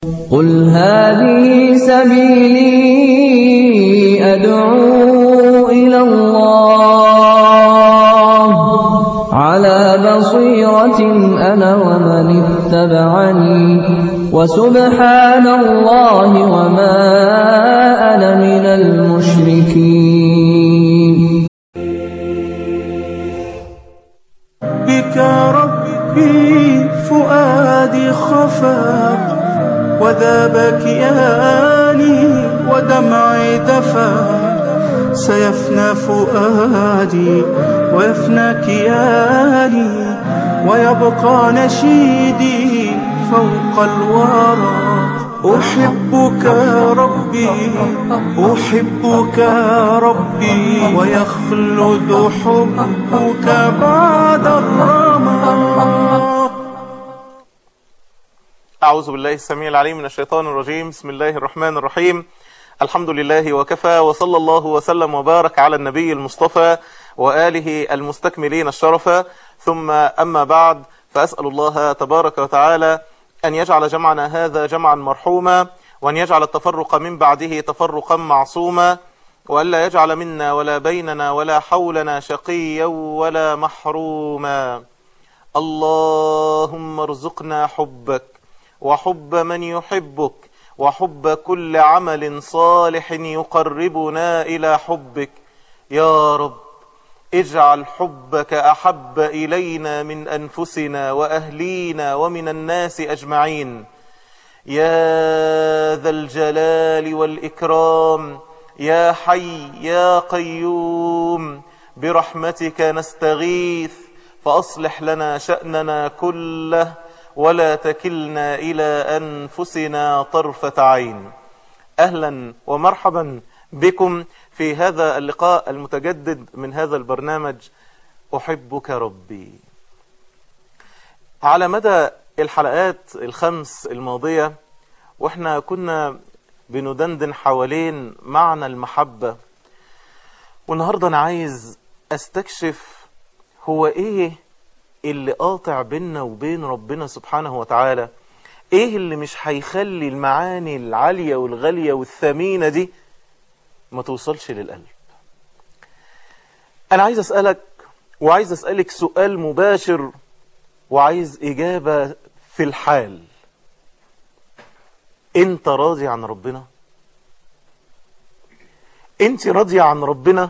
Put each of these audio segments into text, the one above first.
قل هذه سبيلي أدعو إلى الله على بصيرة أنا ومن اتبعني وسبحان الله وما أنا من المشركين بك ربي فؤادي خفا وذاب كياني ودمعي دفا سيفنى فؤادي ويفنى كياني ويبقى نشيدي فوق الورى أحبك ربي أحبك ربي ويخلد حبك بعد الرمى أعوذ بالله السميع العليم من الشيطان الرجيم بسم الله الرحمن الرحيم الحمد لله وكفى وصلى الله وسلم وبارك على النبي المصطفى وآله المستكملين الشرفة ثم أما بعد فأسأل الله تبارك وتعالى أن يجعل جمعنا هذا جمعا مرحوما وأن يجعل التفرق من بعده تفرقا معصوما وألا يجعل منا ولا بيننا ولا حولنا شقيا ولا محروما اللهم ارزقنا حبك وحب من يحبك وحب كل عمل صالح يقربنا إلى حبك يا رب اجعل حبك أحب إلينا من أنفسنا وأهلينا ومن الناس أجمعين يا ذا الجلال والإكرام يا حي يا قيوم برحمتك نستغيث فأصلح لنا شأننا كله ولا تكلنا إلى أنفسنا طرفة عين أهلا ومرحبا بكم في هذا اللقاء المتجدد من هذا البرنامج أحبك ربي على مدى الحلقات الخمس الماضية واحنا كنا بندندن حوالين معنى المحبة والنهاردة أنا عايز أستكشف هو إيه اللي قاطع بيننا وبين ربنا سبحانه وتعالى ايه اللي مش هيخلي المعاني العالية والغالية والثمينة دي ما توصلش للقلب انا عايز اسألك وعايز اسألك سؤال مباشر وعايز اجابة في الحال انت راضي عن ربنا انت راضية عن ربنا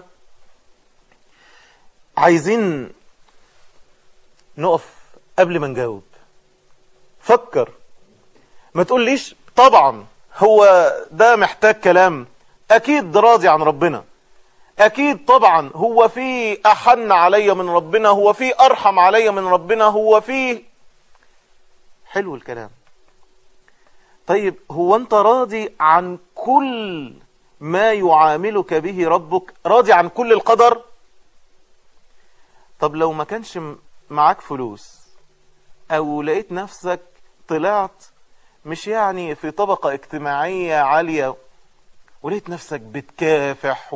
عايزين نقف قبل ما نجاوب فكر ما تقوليش طبعا هو ده محتاج كلام اكيد راضي عن ربنا اكيد طبعا هو في احن علي من ربنا هو في ارحم علي من ربنا هو في حلو الكلام طيب هو انت راضي عن كل ما يعاملك به ربك راضي عن كل القدر طب لو ما كانش معاك فلوس او لقيت نفسك طلعت مش يعني في طبقة اجتماعية عالية ولقيت نفسك بتكافح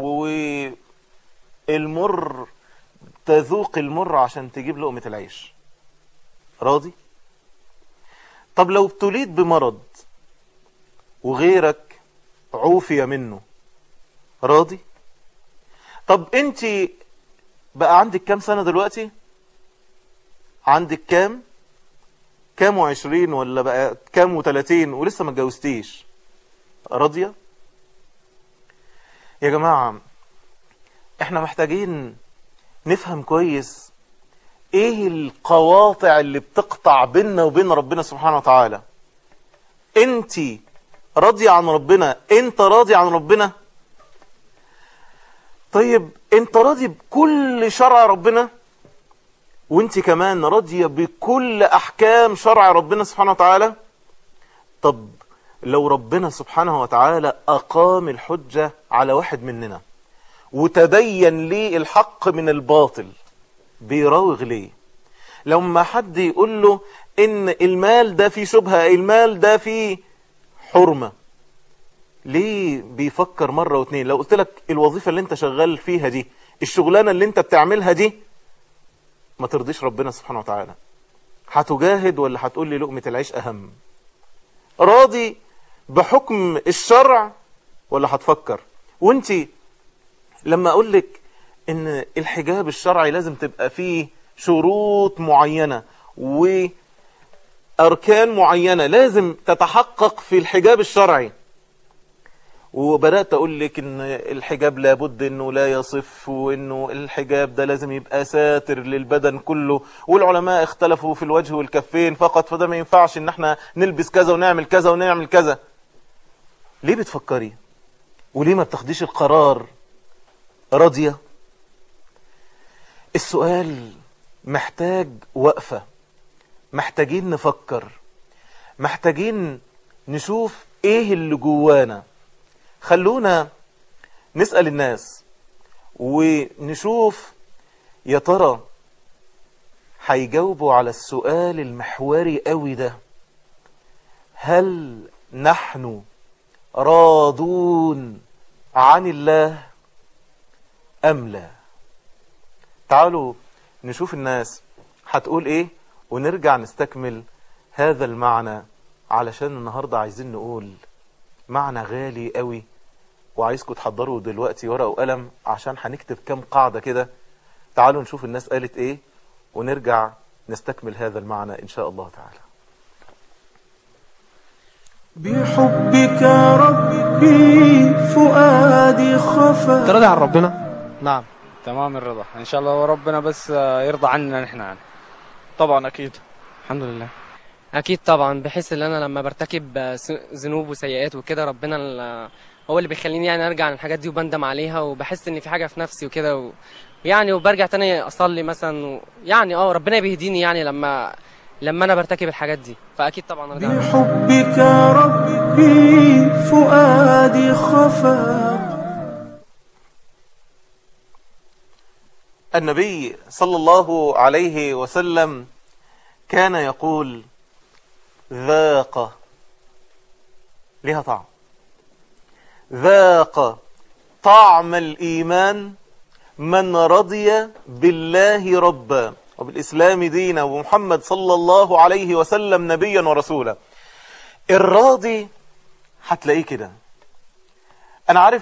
والمر تذوق المر عشان تجيب لقمة العيش راضي طب لو ابتليت بمرض وغيرك عوفي منه راضي طب انت بقى عندك كام سنة دلوقتي عندك كام كام وعشرين ولا بقى كام وتلاتين ولسه ما اتجوزتيش راضية يا جماعة احنا محتاجين نفهم كويس ايه القواطع اللي بتقطع بيننا وبين ربنا سبحانه وتعالى انت راضية عن ربنا انت راضي عن ربنا طيب انت راضي بكل شرع ربنا وانت كمان راضية بكل احكام شرع ربنا سبحانه وتعالى طب لو ربنا سبحانه وتعالى اقام الحجة على واحد مننا وتبين ليه الحق من الباطل بيراوغ ليه لما حد يقول له ان المال ده فيه شبهة المال ده فيه حرمة ليه بيفكر مرة واتنين لو قلت لك الوظيفة اللي انت شغال فيها دي الشغلانة اللي انت بتعملها دي ما ترضيش ربنا سبحانه وتعالى هتجاهد ولا هتقول لي لقمة العيش أهم راضي بحكم الشرع ولا هتفكر وانت لما اقول لك ان الحجاب الشرعي لازم تبقى فيه شروط معينة واركان معينة لازم تتحقق في الحجاب الشرعي وبدأت أقول لك إن الحجاب لابد إنه لا يصف وإنه الحجاب ده لازم يبقى ساتر للبدن كله والعلماء اختلفوا في الوجه والكفين فقط فده ما ينفعش إن احنا نلبس كذا ونعمل كذا ونعمل كذا ليه بتفكري وليه ما بتاخديش القرار راضية السؤال محتاج وقفة محتاجين نفكر محتاجين نشوف ايه اللي جوانا خلونا نسأل الناس ونشوف يا ترى هيجاوبوا على السؤال المحوري قوي ده هل نحن راضون عن الله أم لا تعالوا نشوف الناس هتقول ايه ونرجع نستكمل هذا المعنى علشان النهاردة عايزين نقول معنى غالي قوي وعايزكم تحضروا دلوقتي ورقة وقلم عشان هنكتب كام قاعدة كده تعالوا نشوف الناس قالت ايه ونرجع نستكمل هذا المعنى ان شاء الله تعالى بحبك ربي فؤادي خفى انت راضي عن ربنا نعم تمام الرضا ان شاء الله ربنا بس يرضى عننا نحن يعني. طبعا اكيد الحمد لله اكيد طبعا بحس ان انا لما برتكب س- ذنوب وسيئات وكده ربنا ال- هو اللي بيخليني يعني ارجع للحاجات دي وبندم عليها وبحس ان في حاجه في نفسي وكده و... يعني وبرجع تاني اصلي مثلا و... يعني اه ربنا بيهديني يعني لما لما انا برتكب الحاجات دي فاكيد طبعا ارجع له. بحبك ربي فؤادي خفى النبي صلى الله عليه وسلم كان يقول ذاق لها طعم ذاق طعم الإيمان من رضي بالله ربا وبالإسلام دينا ومحمد صلى الله عليه وسلم نبيا ورسولا الراضي هتلاقيه كده أنا عارف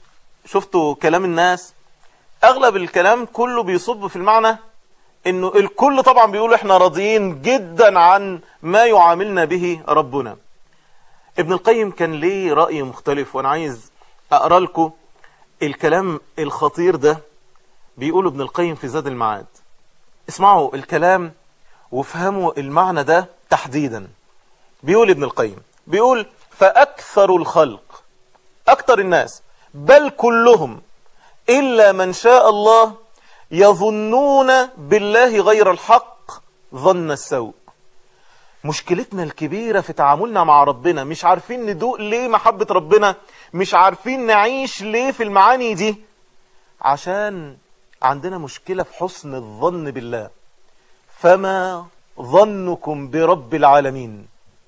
شفتوا كلام الناس اغلب الكلام كله بيصب في المعنى انه الكل طبعا بيقول احنا راضيين جدا عن ما يعاملنا به ربنا ابن القيم كان ليه رأي مختلف وانا عايز اقرا لكم الكلام الخطير ده بيقول ابن القيم في زاد المعاد اسمعوا الكلام وافهموا المعنى ده تحديدا بيقول ابن القيم بيقول فأكثر الخلق أكثر الناس بل كلهم إلا من شاء الله يظنون بالله غير الحق ظن السوء مشكلتنا الكبيرة في تعاملنا مع ربنا مش عارفين ندوق ليه محبة ربنا مش عارفين نعيش ليه في المعاني دي عشان عندنا مشكلة في حسن الظن بالله فما ظنكم برب العالمين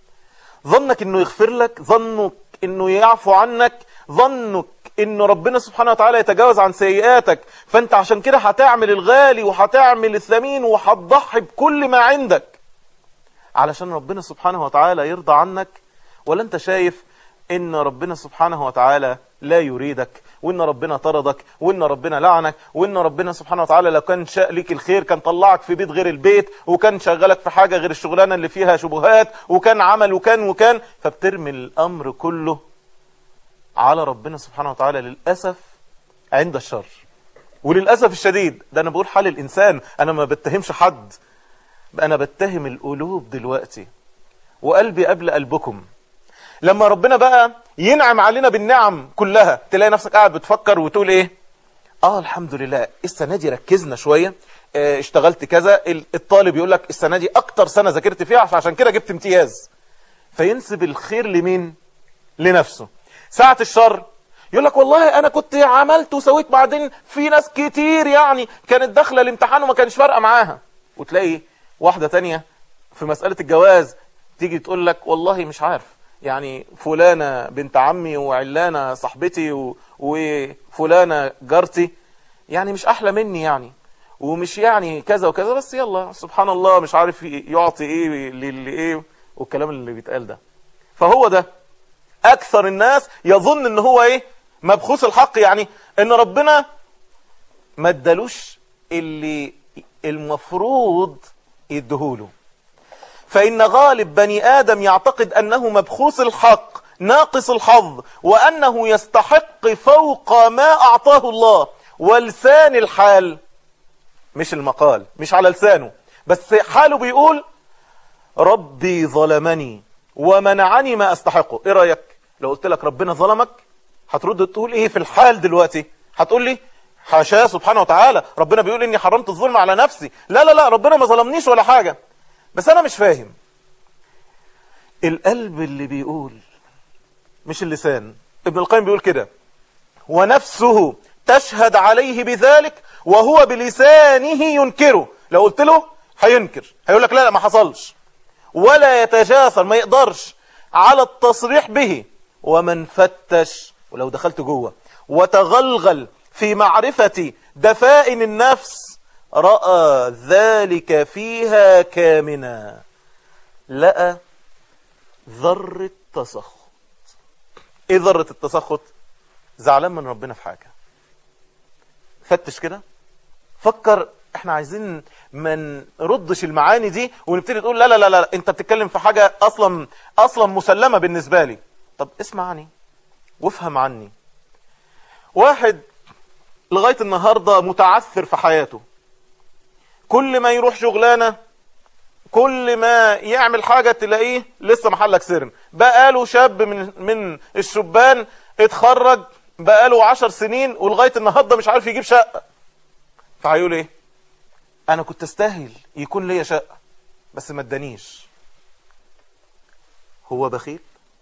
ظنك انه يغفر لك ظنك انه يعفو عنك ظنك ان ربنا سبحانه وتعالى يتجاوز عن سيئاتك فانت عشان كده هتعمل الغالي وهتعمل الثمين وهتضحي بكل ما عندك علشان ربنا سبحانه وتعالى يرضى عنك ولا انت شايف ان ربنا سبحانه وتعالى لا يريدك وان ربنا طردك وان ربنا لعنك وان ربنا سبحانه وتعالى لو كان شاء ليك الخير كان طلعك في بيت غير البيت وكان شغلك في حاجة غير الشغلانة اللي فيها شبهات وكان عمل وكان وكان فبترمي الامر كله على ربنا سبحانه وتعالى للأسف عند الشر وللأسف الشديد ده أنا بقول حال الإنسان أنا ما بتهمش حد أنا بتهم القلوب دلوقتي وقلبي قبل قلبكم لما ربنا بقى ينعم علينا بالنعم كلها تلاقي نفسك قاعد بتفكر وتقول ايه اه الحمد لله السنة دي ركزنا شوية اه اشتغلت كذا الطالب يقول لك السنة دي اكتر سنة ذاكرت فيها عشان كده جبت امتياز فينسب الخير لمين لنفسه ساعة الشر يقول لك والله انا كنت عملت وسويت بعدين في ناس كتير يعني كانت داخله الامتحان وما كانش فارقه معاها وتلاقي واحده تانية في مساله الجواز تيجي تقول لك والله مش عارف يعني فلانه بنت عمي وعلانه صاحبتي و... وفلانه جارتي يعني مش احلى مني يعني ومش يعني كذا وكذا بس يلا سبحان الله مش عارف يعطي ايه للي ايه والكلام اللي بيتقال ده فهو ده اكثر الناس يظن ان هو ايه مبخوث الحق يعني ان ربنا ما ادالوش اللي المفروض يديهوله فإن غالب بني آدم يعتقد أنه مبخوث الحق ناقص الحظ وأنه يستحق فوق ما أعطاه الله ولسان الحال مش المقال مش على لسانه بس حاله بيقول ربي ظلمني ومنعني ما أستحقه إيه رأيك لو قلت لك ربنا ظلمك هترد تقول إيه في الحال دلوقتي هتقول لي حاشاه سبحانه وتعالى ربنا بيقول إني حرمت الظلم على نفسي لا لا لا ربنا ما ظلمنيش ولا حاجة بس أنا مش فاهم القلب اللي بيقول مش اللسان ابن القيم بيقول كده ونفسه تشهد عليه بذلك وهو بلسانه ينكره لو قلت له هينكر هيقول لك لا لا ما حصلش ولا يتجاسر ما يقدرش على التصريح به ومن فتش ولو دخلت جوه وتغلغل في معرفة دفائن النفس رأى ذلك فيها كامنا لقى ذرة تسخط ايه ذرة التسخط زعلان من ربنا في حاجة فتش كده فكر احنا عايزين ما نردش المعاني دي ونبتدي تقول لا لا لا لا انت بتتكلم في حاجة اصلا اصلا مسلمة بالنسبة لي طب اسمعني وافهم عني واحد لغاية النهاردة متعثر في حياته كل ما يروح شغلانة كل ما يعمل حاجة تلاقيه لسه محلك سرم بقاله شاب من من الشبان اتخرج بقاله عشر سنين ولغاية النهاردة مش عارف يجيب شقة فهيقول ايه انا كنت استاهل يكون ليا شقة بس ما ادانيش هو بخيل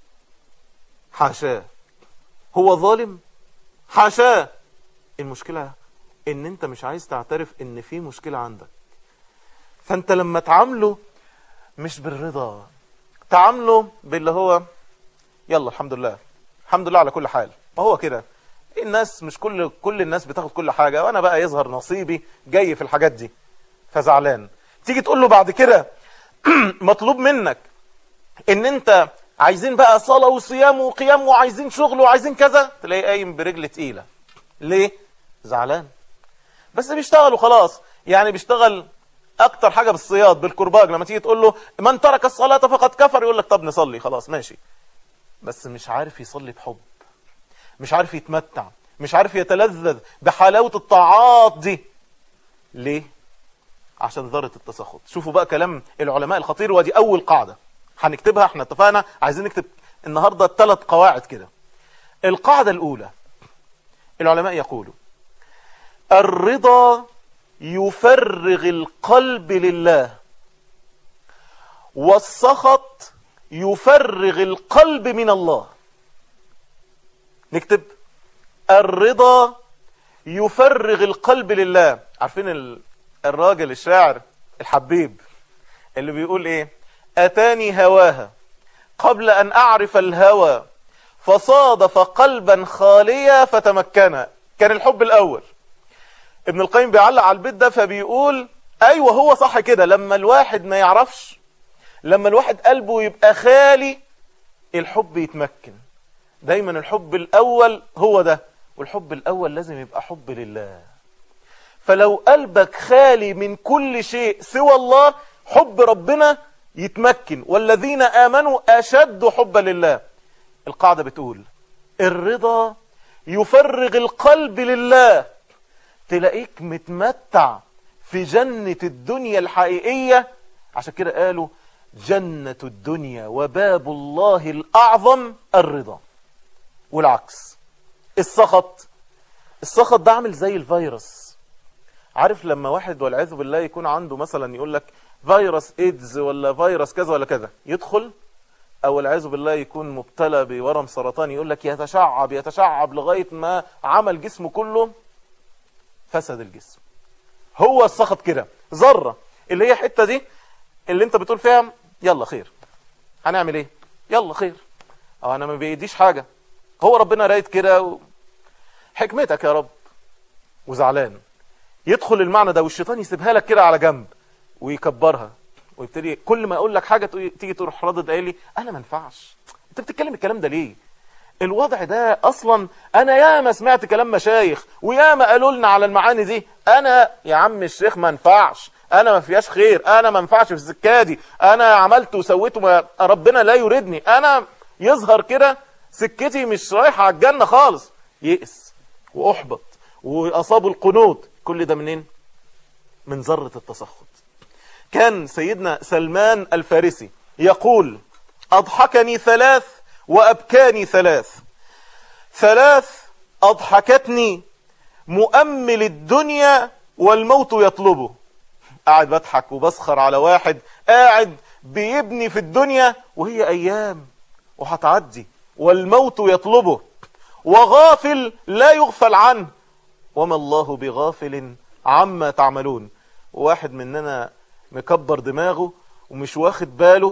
حاشاه هو ظالم حاشاه المشكلة ان انت مش عايز تعترف ان في مشكلة عندك فانت لما تعامله مش بالرضا تعامله باللي هو يلا الحمد لله الحمد لله على كل حال ما هو كده الناس مش كل كل الناس بتاخد كل حاجة وانا بقى يظهر نصيبي جاي في الحاجات دي فزعلان تيجي تقول له بعد كده مطلوب منك ان انت عايزين بقى صلاة وصيام وقيام وعايزين شغل وعايزين كذا تلاقيه قايم برجل تقيلة ليه زعلان بس بيشتغل وخلاص يعني بيشتغل اكتر حاجة بالصياد بالكرباج لما تيجي تقول له من ترك الصلاة فقد كفر يقول لك طب نصلي خلاص ماشي بس مش عارف يصلي بحب مش عارف يتمتع مش عارف يتلذذ بحلاوة الطاعات دي ليه عشان ذرة التسخط شوفوا بقى كلام العلماء الخطير ودي اول قاعدة هنكتبها احنا اتفقنا عايزين نكتب النهاردة ثلاث قواعد كده القاعدة الاولى العلماء يقولوا الرضا يفرغ القلب لله والسخط يفرغ القلب من الله نكتب الرضا يفرغ القلب لله عارفين ال- الراجل الشاعر الحبيب اللي بيقول ايه اتاني هواها قبل ان اعرف الهوى فصادف قلبا خاليا فتمكن كان الحب الاول ابن القيم بيعلق على البيت ده فبيقول ايوه هو صح كده لما الواحد ما يعرفش لما الواحد قلبه يبقى خالي الحب يتمكن دايما الحب الاول هو ده والحب الاول لازم يبقى حب لله فلو قلبك خالي من كل شيء سوى الله حب ربنا يتمكن والذين آمنوا أشد حبا لله القاعدة بتقول الرضا يفرغ القلب لله تلاقيك متمتع في جنة الدنيا الحقيقية عشان كده قالوا جنة الدنيا وباب الله الأعظم الرضا والعكس السخط السخط ده عامل زي الفيروس عارف لما واحد والعياذ بالله يكون عنده مثلا يقول لك فيروس ايدز ولا فيروس كذا ولا كذا يدخل او والعياذ بالله يكون مبتلى بورم سرطان يقول لك يتشعب يتشعب لغايه ما عمل جسمه كله فسد الجسم هو السخط كده ذره اللي هي الحته دي اللي انت بتقول فيها يلا خير هنعمل ايه يلا خير او انا ما بايديش حاجه هو ربنا رايد كده و... حكمتك يا رب وزعلان يدخل المعنى ده والشيطان يسيبها لك كده على جنب ويكبرها ويبتدي كل ما اقول لك حاجه تقول- تيجي تروح ردد قايل لي انا ما ينفعش انت بتتكلم الكلام ده ليه الوضع ده اصلا انا ياما سمعت كلام مشايخ وياما قالوا لنا على المعاني دي انا يا عم الشيخ ما ينفعش انا ما فيهاش خير انا ما ينفعش في السكه دي انا عملت وسويت وما ربنا لا يريدني انا يظهر كده سكتي مش رايحه على الجنه خالص يئس واحبط واصابه القنوط كل ده منين من ذره التسخط كان سيدنا سلمان الفارسي يقول أضحكني ثلاث وأبكاني ثلاث ثلاث أضحكتني مؤمل الدنيا والموت يطلبه قاعد بضحك وبسخر على واحد قاعد بيبني في الدنيا وهي أيام وهتعدي والموت يطلبه وغافل لا يغفل عنه وما الله بغافل عما تعملون واحد مننا مكبر دماغه ومش واخد باله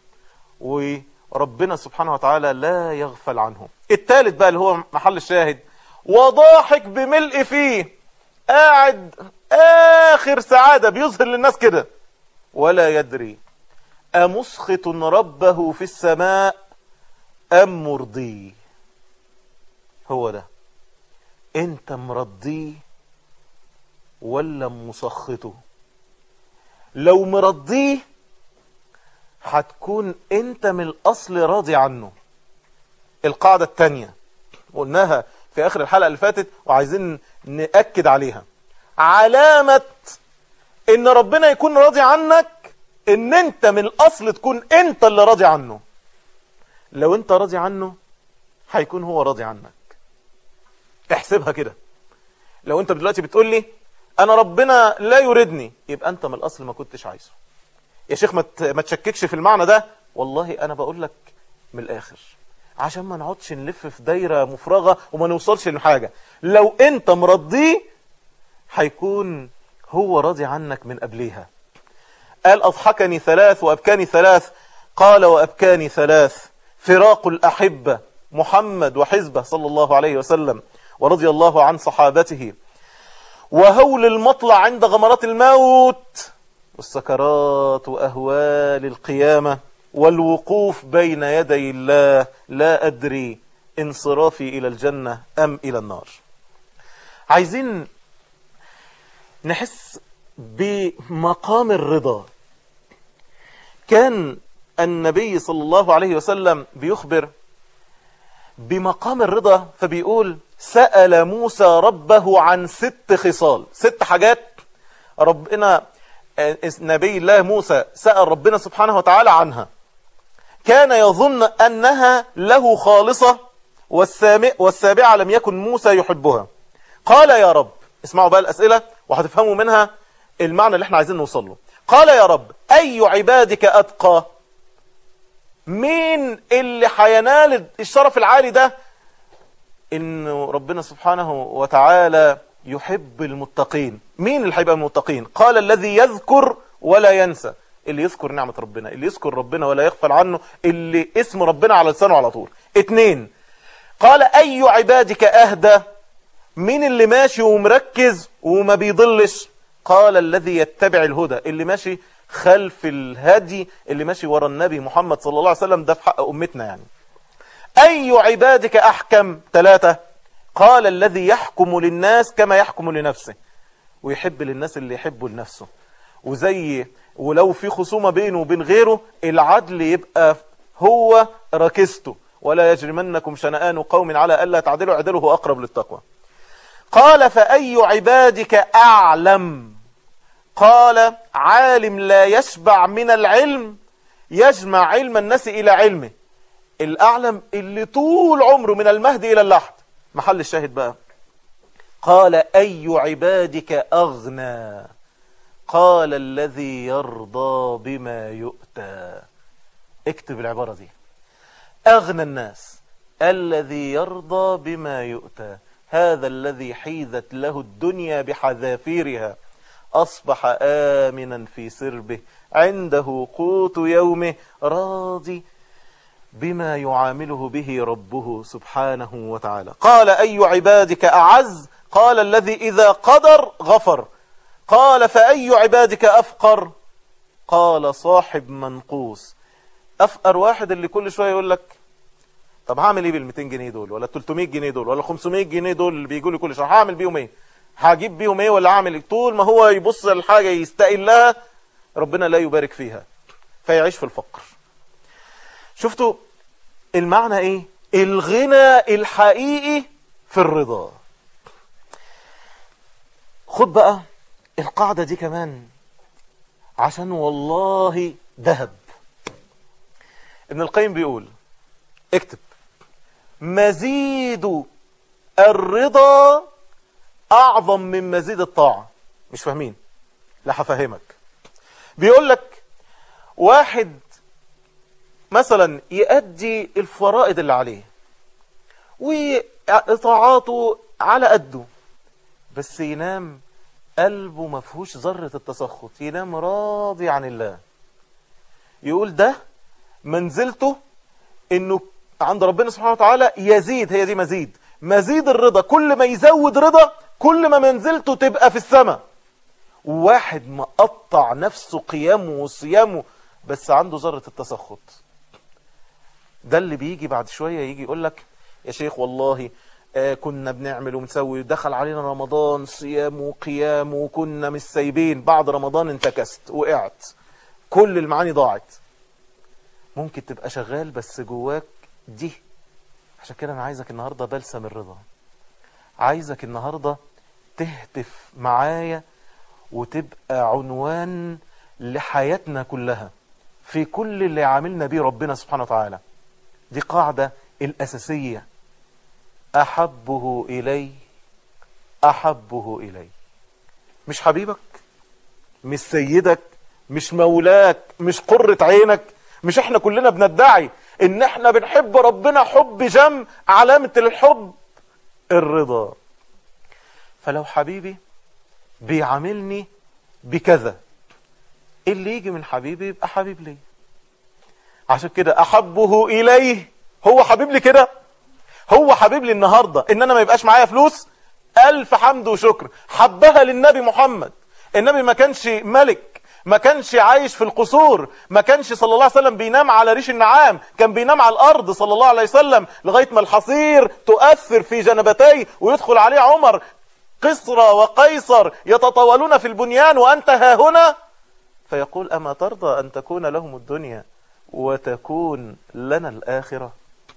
وربنا سبحانه وتعالى لا يغفل عنه الثالث بقى اللي هو محل الشاهد وضاحك بملء فيه قاعد آخر سعادة بيظهر للناس كده ولا يدري أمسخط ربه في السماء أم مرضيه هو ده انت مرضيه ولا مسخطه لو مرضيه هتكون انت من الاصل راضي عنه القاعدة التانية قلناها في اخر الحلقة اللي فاتت وعايزين نأكد عليها علامة ان ربنا يكون راضي عنك ان انت من الاصل تكون انت اللي راضي عنه لو انت راضي عنه هيكون هو راضي عنك احسبها كده لو انت دلوقتي بتقول لي انا ربنا لا يريدني يبقى انت من الاصل ما كنتش عايزه يا شيخ ما ما تشككش في المعنى ده والله انا بقول لك من الاخر عشان ما نقعدش نلف في دايره مفرغه وما نوصلش لحاجه لو انت مرضيه هيكون هو راضي عنك من قبلها قال اضحكني ثلاث وابكاني ثلاث قال وابكاني ثلاث فراق الاحبه محمد وحزبه صلى الله عليه وسلم ورضي الله عن صحابته وهول المطلع عند غمرات الموت والسكرات وأهوال القيامة والوقوف بين يدي الله لا أدري انصرافي إلى الجنة أم إلى النار عايزين نحس بمقام الرضا كان النبي صلى الله عليه وسلم بيخبر بمقام الرضا فبيقول سأل موسى ربه عن ست خصال ست حاجات ربنا نبي الله موسى سأل ربنا سبحانه وتعالى عنها كان يظن أنها له خالصة والسابعة لم يكن موسى يحبها قال يا رب اسمعوا بقى الأسئلة وهتفهموا منها المعنى اللي احنا عايزين نوصل له قال يا رب أي عبادك أتقى مين اللي هينال الشرف العالي ده ان ربنا سبحانه وتعالى يحب المتقين مين اللي هيبقى المتقين قال الذي يذكر ولا ينسى اللي يذكر نعمة ربنا اللي يذكر ربنا ولا يغفل عنه اللي اسم ربنا على لسانه على طول اتنين قال اي عبادك اهدى مين اللي ماشي ومركز وما بيضلش قال الذي يتبع الهدى اللي ماشي خلف الهدي اللي ماشي ورا النبي محمد صلى الله عليه وسلم ده في حق امتنا يعني أي عبادك أحكم ثلاثة قال الذي يحكم للناس كما يحكم لنفسه ويحب للناس اللي يحبه لنفسه وزي ولو في خصومة بينه وبين غيره العدل يبقى هو ركزته ولا يجرمنكم شنآن قوم على ألا تعدلوا عدله هو أقرب للتقوى قال فأي عبادك أعلم قال عالم لا يشبع من العلم يجمع علم الناس إلى علمه الأعلم اللي طول عمره من المهد إلى اللحد محل الشاهد بقى قال أي عبادك أغنى قال الذي يرضى بما يؤتى اكتب العبارة دي أغنى الناس الذي يرضى بما يؤتى هذا الذي حيزت له الدنيا بحذافيرها أصبح آمنا في سربه عنده قوت يومه راضي بما يعامله به ربه سبحانه وتعالى قال أي عبادك أعز قال الذي إذا قدر غفر قال فأي عبادك أفقر قال صاحب منقوص أفقر واحد اللي كل شوية يقول لك طب هعمل ايه بال 200 جنيه دول ولا 300 جنيه دول ولا 500 جنيه دول اللي بيجوا لي كل شهر هعمل بيهم ايه هجيب بيهم ايه ولا اعمل ايه طول ما هو يبص للحاجه يستقلها ربنا لا يبارك فيها فيعيش في الفقر شفتوا المعنى ايه الغنى الحقيقي في الرضا خد بقى القاعدة دي كمان عشان والله ذهب ابن القيم بيقول اكتب مزيد الرضا اعظم من مزيد الطاعة مش فاهمين لا هفهمك بيقول لك واحد مثلا يأدي الفرائض اللي عليه وطاعاته على قده بس ينام قلبه ما فيهوش ذرة التسخط ينام راضي عن الله يقول ده منزلته انه عند ربنا سبحانه وتعالى يزيد هي دي مزيد مزيد الرضا كل ما يزود رضا كل ما منزلته تبقى في السماء واحد مقطع نفسه قيامه وصيامه بس عنده ذرة التسخط ده اللي بيجي بعد شوية يجي يقول لك يا شيخ والله آه كنا بنعمل ونسوي دخل علينا رمضان صيام وقيام وكنا مش سايبين بعد رمضان انتكست وقعت كل المعاني ضاعت ممكن تبقى شغال بس جواك دي عشان كده انا عايزك النهارده بلسم الرضا عايزك النهارده تهتف معايا وتبقى عنوان لحياتنا كلها في كل اللي عاملنا بيه ربنا سبحانه وتعالى دي قاعدة الأساسية أحبه إلي أحبه إلي مش حبيبك مش سيدك مش مولاك مش قرة عينك مش احنا كلنا بندعي ان احنا بنحب ربنا حب جم علامة الحب الرضا فلو حبيبي بيعاملني بكذا اللي يجي من حبيبي يبقى حبيب لي عشان كده احبه اليه هو حبيب لي كده هو حبيب لي النهارده ان انا ما يبقاش معايا فلوس الف حمد وشكر حبها للنبي محمد النبي ما كانش ملك ما كانش عايش في القصور ما كانش صلى الله عليه وسلم بينام على ريش النعام كان بينام على الارض صلى الله عليه وسلم لغايه ما الحصير تؤثر في جنبتيه ويدخل عليه عمر قصر وقيصر يتطاولون في البنيان وانت ها هنا فيقول اما ترضى ان تكون لهم الدنيا وتكون لنا الآخرة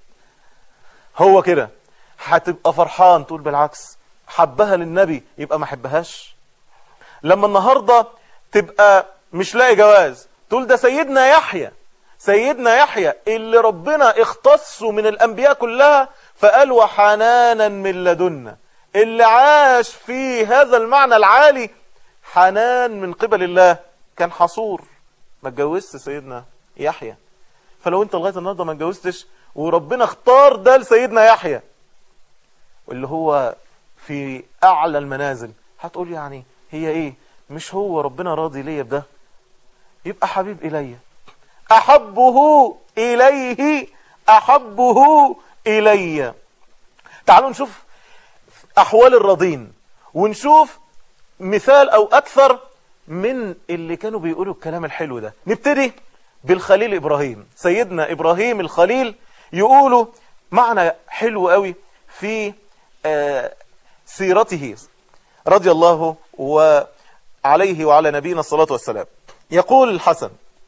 هو كده هتبقى فرحان تقول بالعكس حبها للنبي يبقى ما حبهاش لما النهاردة تبقى مش لاقي جواز تقول ده سيدنا يحيى سيدنا يحيى اللي ربنا اختصه من الأنبياء كلها فقال وحنانا من لدنا اللي عاش في هذا المعنى العالي حنان من قبل الله كان حصور ما اتجوزش سيدنا يحيى فلو انت لغايه النهارده ما اتجوزتش وربنا اختار ده لسيدنا يحيى واللي هو في اعلى المنازل هتقول يعني هي ايه مش هو ربنا راضي ليا بده يبقى حبيب الي احبه اليه احبه الي تعالوا نشوف احوال الراضين ونشوف مثال او اكثر من اللي كانوا بيقولوا الكلام الحلو ده نبتدي بالخليل إبراهيم سيدنا إبراهيم الخليل يقولوا معنى حلو قوي في آه سيرته رضي الله وعليه وعلى نبينا الصلاة والسلام يقول الحسن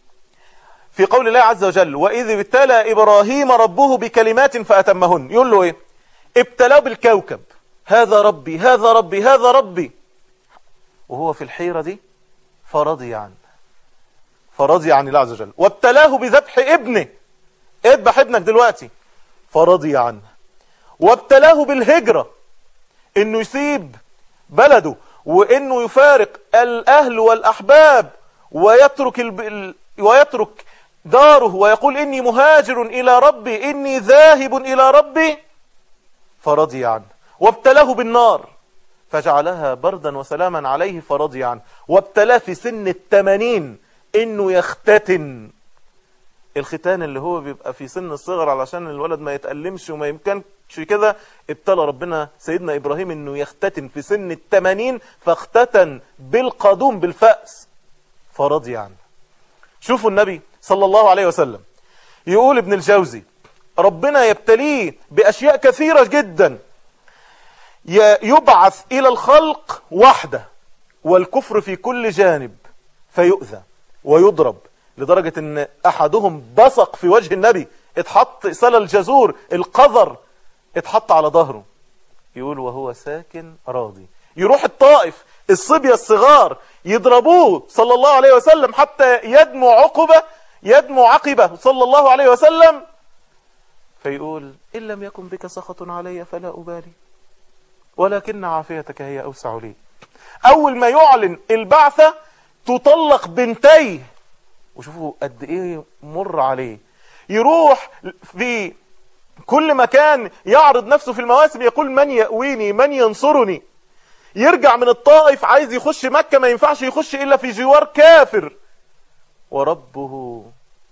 في قول الله عز وجل وإذ ابتلى إبراهيم ربه بكلمات فأتمهن يقول له إيه ابتلاه بالكوكب هذا ربي هذا ربي هذا ربي وهو في الحيرة دي فرضي عنه فرضي عن الله عز وجل وابتلاه بذبح ابنه اذبح ابنك دلوقتي فرضي عنه وابتلاه بالهجرة انه يسيب بلده وانه يفارق الاهل والاحباب ويترك الب... ويترك داره ويقول اني مهاجر الى ربي اني ذاهب الى ربي فرضي عنه وابتلاه بالنار فجعلها بردا وسلاما عليه فرضي عنه وابتلاه في سن التمانين انه يختتن الختان اللي هو بيبقى في سن الصغر علشان الولد ما يتألمش وما يمكنش كده ابتلى ربنا سيدنا ابراهيم انه يختتن في سن التمانين فاختتن بالقدوم بالفأس فرضي عنه شوفوا النبي صلى الله عليه وسلم يقول ابن الجوزي ربنا يبتليه بأشياء كثيرة جدا ي- يبعث إلى الخلق وحده والكفر في كل جانب فيؤذى ويضرب لدرجة ان احدهم بصق في وجه النبي اتحط سل الجزور القذر اتحط على ظهره يقول وهو ساكن راضي يروح الطائف الصبية الصغار يضربوه صلى الله عليه وسلم حتى يدمو عقبة يدمو عقبة صلى الله عليه وسلم فيقول إن لم يكن بك سخط علي فلا أبالي ولكن عافيتك هي أوسع لي أول ما يعلن البعثة تطلق بنتيه وشوفوا قد إيه مر عليه يروح في كل مكان يعرض نفسه في المواسم يقول من يأويني من ينصرني يرجع من الطائف عايز يخش مكة ما ينفعش يخش إلا في جوار كافر وربه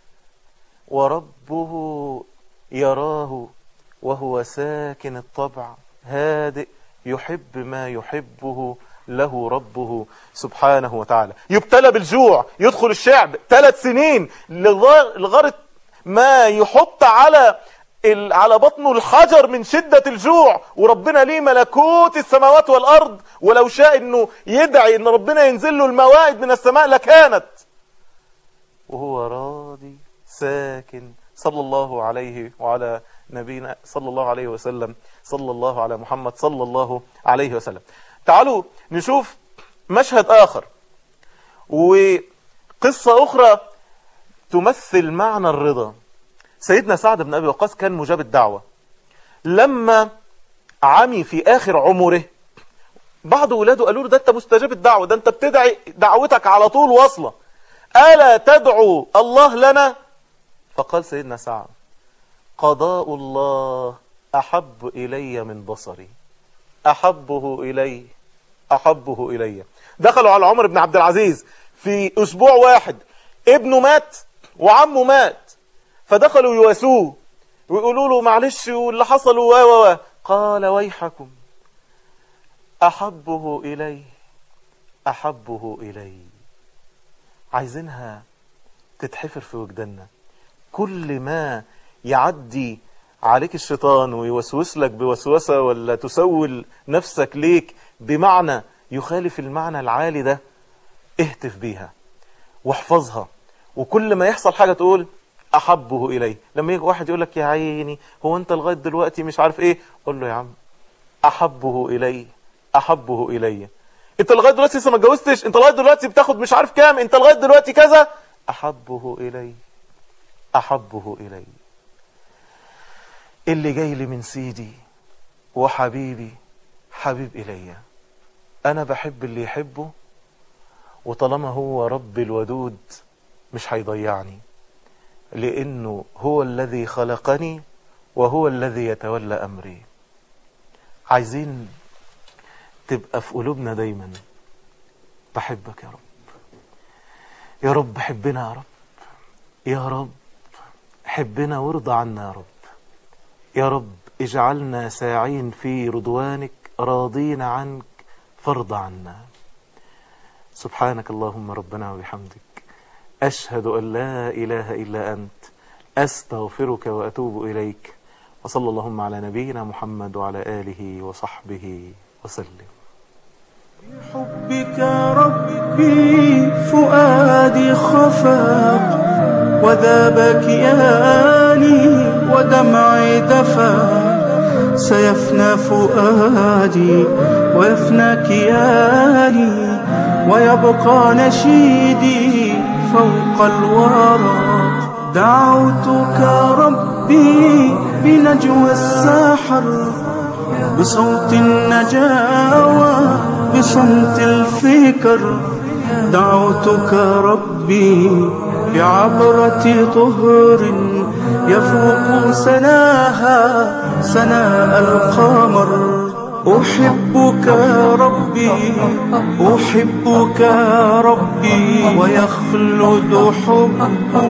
وربه يراه وهو ساكن الطبع هادئ يحب ما يحبه له ربه سبحانه وتعالى يبتلى بالجوع يدخل الشعب ثلاث سنين لغا- لغاية ما يحط على ال- على بطنه الحجر من شدة الجوع وربنا ليه ملكوت السماوات والأرض ولو شاء انه يدعي ان ربنا ينزل له الموائد من السماء لكانت وهو راضي ساكن صلى الله عليه وعلى نبينا صلى الله عليه وسلم صلى الله على محمد صلى الله عليه وسلم تعالوا نشوف مشهد آخر وقصة أخرى تمثل معنى الرضا سيدنا سعد بن أبي وقاص كان مجاب الدعوة لما عمي في آخر عمره بعض ولاده قالوا له ده انت مستجاب الدعوة ده انت بتدعي دعوتك على طول واصلة ألا تدعو الله لنا فقال سيدنا سعد قضاء الله أحب إلي من بصري أحبه إلي أحبه إلي دخلوا على عمر بن عبد العزيز في أسبوع واحد ابنه مات وعمه مات فدخلوا يواسوه ويقولوا له معلش واللي حصل و و و قال ويحكم أحبه إلي أحبه إلي عايزينها تتحفر في وجداننا كل ما يعدي عليك الشيطان ويوسوس لك بوسوسة ولا تسول نفسك ليك بمعنى يخالف المعنى العالي ده اهتف بيها واحفظها وكل ما يحصل حاجة تقول أحبه إلي لما يجي واحد يقول لك يا عيني هو أنت لغاية دلوقتي مش عارف إيه قول له يا عم أحبه إلي أحبه إلي أنت لغاية دلوقتي لسه ما اتجوزتش أنت لغاية دلوقتي بتاخد مش عارف كام أنت لغاية دلوقتي كذا أحبه إلي أحبه إلي اللي جاي لي من سيدي وحبيبي حبيب إلي أنا بحب اللي يحبه وطالما هو رب الودود مش هيضيعني لأنه هو الذي خلقني وهو الذي يتولى أمري عايزين تبقى في قلوبنا دايما بحبك يا رب يا رب حبنا يا رب يا رب حبنا وارضى عنا يا رب يا رب اجعلنا ساعين في رضوانك راضين عنك فارض عنا سبحانك اللهم ربنا وبحمدك أشهد أن لا إله إلا أنت أستغفرك وأتوب إليك وصلى اللهم على نبينا محمد وعلى آله وصحبه وسلم بحبك ربي فؤادي خفاق وذاب كياني ودمعي دفا سيفنى فؤادي ويفنى كياني ويبقى نشيدي فوق الورى دعوتك ربي بنجوى الساحر بصوت النجاوى بصمت الفكر دعوتك ربي بعبرة طهر يفوق سناها سناء القمر أحبك ربي أحبك ربي ويخلد حبك